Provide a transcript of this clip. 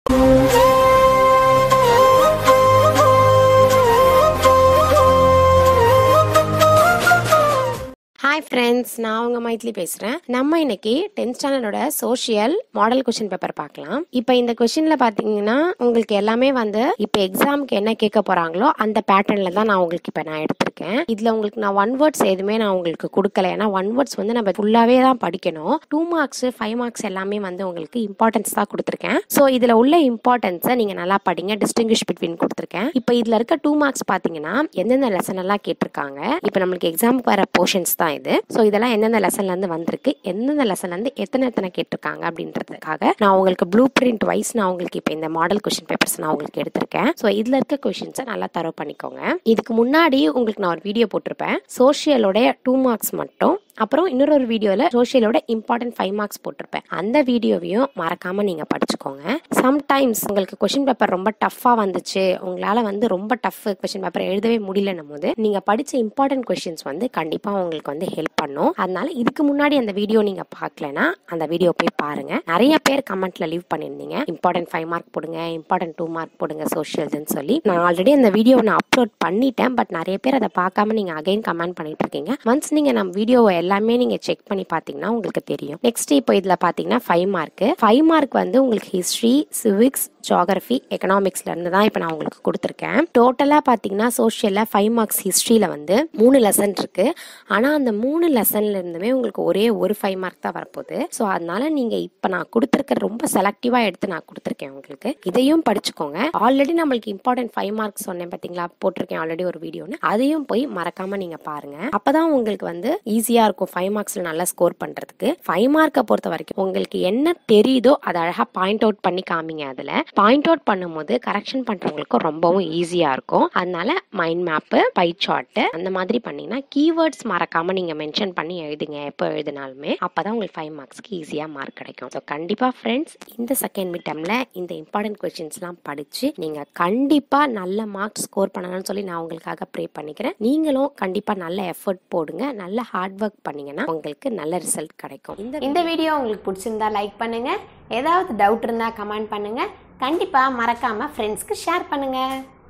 hi friends நான் உங்க மைத்லி பேசுறேன் நம்ம இன்னைக்கு டென்த் ஸ்டாண்டர்டோட சோஷியல் மாடல் கொஸ்டின் பேப்பர் பார்க்கலாம் இப்போ இந்த கொஸ்டின்ல பாத்தீங்கன்னா உங்களுக்கு எல்லாமே வந்து இப்போ எக்ஸாமுக்கு என்ன கேட்க போறாங்களோ அந்த பேட்டர்ன்ல தான் நான் உங்களுக்கு இப்போ நான் எடுத்திருக்கேன் இதுல உங்களுக்கு நான் ஒன் வேர்ட்ஸ் எதுவுமே நான் உங்களுக்கு கொடுக்கல ஏன்னா ஒன் வேர்ட்ஸ் வந்து நம்ம ஃபுல்லாவே தான் படிக்கணும் டூ மார்க்ஸ் ஃபைவ் மார்க்ஸ் எல்லாமே வந்து உங்களுக்கு இம்பார்ட்டன்ஸ் தான் கொடுத்துருக்கேன் ஸோ இதுல உள்ள இம்பார்ட்டன்ஸை நீங்க நல்லா படிங்க டிஸ்டிங்கிஷ் பிட்வீன் கொடுத்துருக்கேன் இப்போ இதுல இருக்க டூ மார்க்ஸ் பாத்தீங்கன்னா எந்தெந்த லெசன் எல்லாம் கேட்டிருக்காங்க இப்போ நம்மளுக்கு எக்ஸாமுக்கு வர போர்ஷன்ஸ் தான் இது ஸோ இதெல்லாம் எந்தெந்த லெசன்ல இருந்து வந்திருக்கு எந்தெந்த லெசன்ல இருந்து எத்தனை எத்தனை கேட்டிருக்காங்க அப்படின்றதுக்காக நான் உங்களுக்கு ப்ளூ பிரிண்ட் வைஸ் நான் உங்களுக்கு இப்போ இந்த மாடல் கொஸ்டின் பேப்பர்ஸ் நான் உங்களுக்கு எடுத்திருக்கேன் ஸோ இதுல இருக்க கொஸ்டின்ஸை நல்லா தரவு பண்ணிக்கோங்க இதுக்கு முன்னாடி உங்களுக்கு நான் ஒரு வீடியோ போட்டிருப்பேன் சோஷியலோட டூ மார்க்ஸ் மட்டும் அப்புறம் இன்னொரு ஒரு வீடியோவில் சோஷியலோட இம்பார்ட்டன்ட் ஃபைவ் மார்க்ஸ் போட்டிருப்பேன் அந்த வீடியோவையும் மறக்காம நீங்க படிச்சுக்கோங்க சம்டைம்ஸ் உங்களுக்கு கொஸ்டின் பேப்பர் ரொம்ப டஃப்பாக வந்துச்சு உங்களால வந்து ரொம்ப டஃப் கொஸ்டின் பேப்பர் எழுதவே முடியலன்னும் போது நீங்க படிச்ச இம்பார்ட்டன்ட் கொஸ்டின்ஸ் வந்து கண்டிப்பா உங்களுக்கு வந்து ஹெல்ப் பண்ணும் அதனால இதுக்கு முன்னாடி அந்த வீடியோ நீங்க பார்க்கலனா அந்த வீடியோ போய் பாருங்க நிறைய பேர் கமெண்ட்ல லீவ் பண்ணியிருந்தீங்க இம்பார்ட்டன்ட் ஃபைவ் மார்க் போடுங்க இம்பார்ட்டன்ட் டூ மார்க் போடுங்க சோஷியல்ஸ்னு சொல்லி நான் ஆல்ரெடி அந்த வீடியோ நான் அப்லோட் பண்ணிட்டேன் பட் நிறைய பேர் அதை பார்க்காம நீங்க அகைன் கமெண்ட் பண்ணிட்டு இருக்கீங்க ஒன்ஸ் நீங்க நம்ம வீடியோவை எல்லாமே நீங்க செக் பண்ணி பார்த்தீங்கன்னா உங்களுக்கு தெரியும் நெக்ஸ்ட் இப்போ இதுல பாத்தீங்கன்னா ஃபைவ் மார்க் ஃபைவ் மார்க் வந்து உங்களுக்கு ஹிஸ்ட்ரி சிவிக்ஸ் ஜியாகிரபி எக்கனாமிக்ஸ்ல இருந்து தான் இப்போ நான் உங்களுக்கு கொடுத்துருக்கேன் டோட்டலா பாத்தீங்கன்னா சோஷியல்ல ஃபைவ் மார்க்ஸ் ஹிஸ்ட்ரியில வந்து மூணு லெசன் இருக்கு ஆனா அந்த மூணு லெசன்ல இருந்துமே உங்களுக்கு ஒரே ஒரு ஃபைவ் மார்க் தான் வரப்போகுது ஸோ அதனால நீங்க இப்போ நான் கொடுத்துருக்க ரொம்ப செலக்டிவா எடுத்து நான் கொடுத்துருக்கேன் உங்களுக்கு இதையும் படிச்சுக்கோங்க ஆல்ரெடி நம்மளுக்கு இம்பார்ட்டன்ட் ஃபைவ் மார்க்ஸ் சொன்னேன் பாத்தீங்களா போட்டிருக்கேன் ஆல்ரெடி ஒரு வீடியோன்னு அதையும் போய் மறக்காம நீங்க பாருங்க அப்பதான் உங்களுக்கு வந்து ஈஸியா இருக்கும் ஃபைவ் மார்க்ஸ்ல நல்லா ஸ்கோர் பண்றதுக்கு ஃபைவ் மார்க்கை பொறுத்த வரைக்கும் உங்களுக்கு என்ன தெரியுதோ அதை அழகா பாயிண்ட் அவுட் பண்ணி காமிங்க அதுல பாயிண்ட் அவுட் பண்ணும்போது கரெக்ஷன் பண்றவங்களுக்கு ரொம்பவும் ஈஸியா இருக்கும் அதனால மைண்ட் மேப்பு பை சார்ட் அந்த மாதிரி பண்ணீங்கன்னா கீவேர்ட்ஸ் மறக்காம நீங்க மென்ஷன் பண்ணி எழுதுங்க எப்போ எழுதினாலுமே அப்பதான் உங்களுக்கு ஃபைவ் மார்க்ஸ்க்கு ஈஸியா மார்க் கிடைக்கும் ஸோ கண்டிப்பா ஃப்ரெண்ட்ஸ் இந்த செகண்ட் மிட்டம்ல இந்த இம்பார்ட்டன்ட் கொஸ்டின்ஸ்லாம் படிச்சு நீங்க கண்டிப்பா நல்ல மார்க் ஸ்கோர் பண்ணணும்னு சொல்லி நான் உங்களுக்காக ப்ரே பண்ணிக்கிறேன் நீங்களும் கண்டிப்பா நல்ல எஃபர்ட் போடுங்க நல்ல ஹார்ட் ஒர்க் பண்ணீங்கன்னா உங்களுக்கு நல்ல ரிசல்ட் கிடைக்கும் இந்த இந்த வீடியோ உங்களுக்கு பிடிச்சிருந்தா லைக் பண்ணுங்க ஏதாவது டவுட் இருந்தால் கமெண்ட் பண்ணுங்க கண்டிப்பாக மறக்காம ஃப்ரெண்ட்ஸ்க்கு ஷேர் பண்ணுங்க